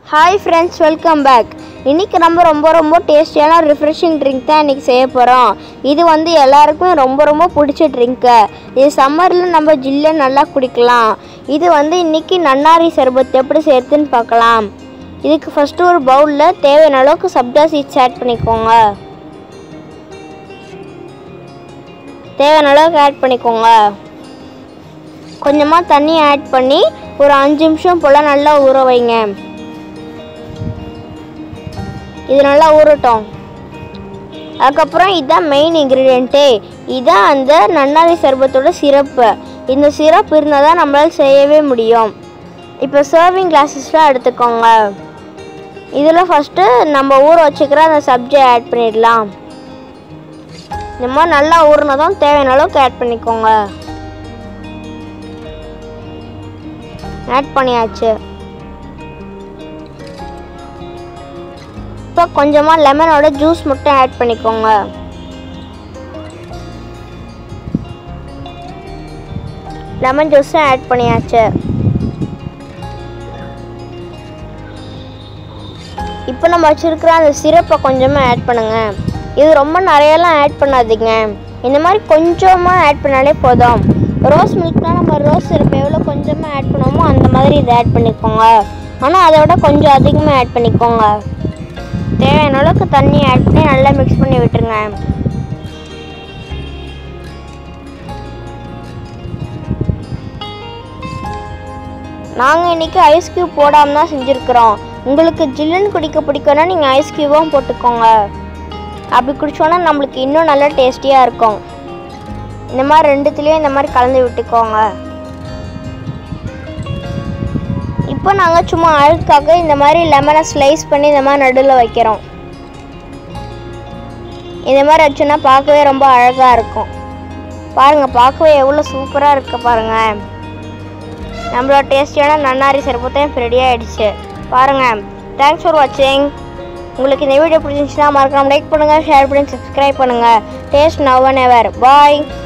hi friends welcome back இன்றைக்கி நம்ம ரொம்ப ரொம்ப டேஸ்டியான ரிஃப்ரெஷிங் ட்ரிங்க் தான் இன்றைக்கி செய்ய போகிறோம் இது வந்து எல்லாருக்குமே ரொம்ப ரொம்ப பிடிச்ச ட்ரிங்க்கு இது சம்மரில் நம்ம ஜில்ல நல்லா குடிக்கலாம் இது வந்து இன்றைக்கி நன்னாரி சர்பத் எப்படி செய்யறதுன்னு பார்க்கலாம் இதுக்கு ஃபஸ்ட்டு ஒரு பவுலில் தேவையான அளவுக்கு சப்ஜா சீட்ஸ் ஆட் பண்ணிக்கோங்க தேவையான அளவுக்கு ஆட் பண்ணிக்கோங்க கொஞ்சமாக தண்ணி ஆட் பண்ணி ஒரு அஞ்சு நிமிஷம் போல் நல்லா ஊற வைங்க இது நல்லா ஊறட்டும் அதுக்கப்புறம் இதுதான் மெயின் இன்க்ரீடியண்ட்டே இதுதான் அந்த நன்னாரி சர்பத்தோட சிரப்பு இந்த சிரப் இருந்தால் தான் நம்மளால் செய்யவே முடியும் இப்போ சர்விங் கிளாஸஸ்லாம் எடுத்துக்கோங்க இதில் ஃபஸ்ட்டு நம்ம ஊற வச்சுக்கிற அந்த சப்ஜி ஆட் பண்ணிடலாம் இந்த மாதிரி நல்லா ஊறினதும் தேவையான அளவுக்கு ஆட் பண்ணிக்கோங்க ஆட் பண்ணியாச்சு இப்போ கொஞ்சமாக லெமனோட ஜூஸ் மட்டும் ஆட் பண்ணிக்கோங்க லெமன் ஜூஸும் ஆட் பண்ணியாச்சு இப்போ நம்ம வச்சுருக்கிற அந்த சிரப்பை கொஞ்சமாக ஆட் பண்ணுங்க இது ரொம்ப நிறையலாம் ஆட் பண்ணாதீங்க இந்த மாதிரி கொஞ்சமாக ஆட் பண்ணாலே போதும் ரோஸ் மில்க்னால் நம்ம ரோஸ் சிரப் எவ்வளோ கொஞ்சமாக ஆட் பண்ணுவோமோ அந்த மாதிரி இதை ஆட் பண்ணிக்கோங்க ஆனால் அதை விட கொஞ்சம் அதிகமாக ஆட் பண்ணிக்கோங்க தேவையான அளவுக்கு தண்ணி ஆட் பண்ணி நல்லா மிக்ஸ் பண்ணி விட்டுருங்க நாங்கள் இன்றைக்கி ஐஸ் க்யூப் போடாமல் தான் செஞ்சுருக்குறோம் உங்களுக்கு ஜில்லுன்னு குடிக்க பிடிக்கும்னா நீங்கள் ஐஸ் க்யூபும் போட்டுக்கோங்க அப்படி குடிச்சோன்னா நம்மளுக்கு இன்னும் நல்லா டேஸ்டியாக இருக்கும் இந்த மாதிரி ரெண்டுத்துலேயும் இந்த மாதிரி கலந்து விட்டுக்கோங்க இப்போ நாங்கள் சும்மா அழுக்காக இந்த மாதிரி லெமனை ஸ்லைஸ் பண்ணி இந்த மாதிரி நடுவில் வைக்கிறோம் இந்த மாதிரி வச்சோன்னா பார்க்கவே ரொம்ப அழகாக இருக்கும் பாருங்கள் பார்க்கவே எவ்வளோ சூப்பராக இருக்கு பாருங்கள் நம்மளோட டேஸ்டியான நன்னாரி சர்பத்தையும் இப்போ ரெடி ஆகிடுச்சு பாருங்கள் தேங்க்ஸ் ஃபார் வாட்சிங் உங்களுக்கு இந்த வீடியோ பிடிச்சிருந்துச்சுன்னா மறக்காம லைக் பண்ணுங்கள் ஷேர் பண்ணி சப்ஸ்கிரைப் பண்ணுங்கள் taste now and ever bye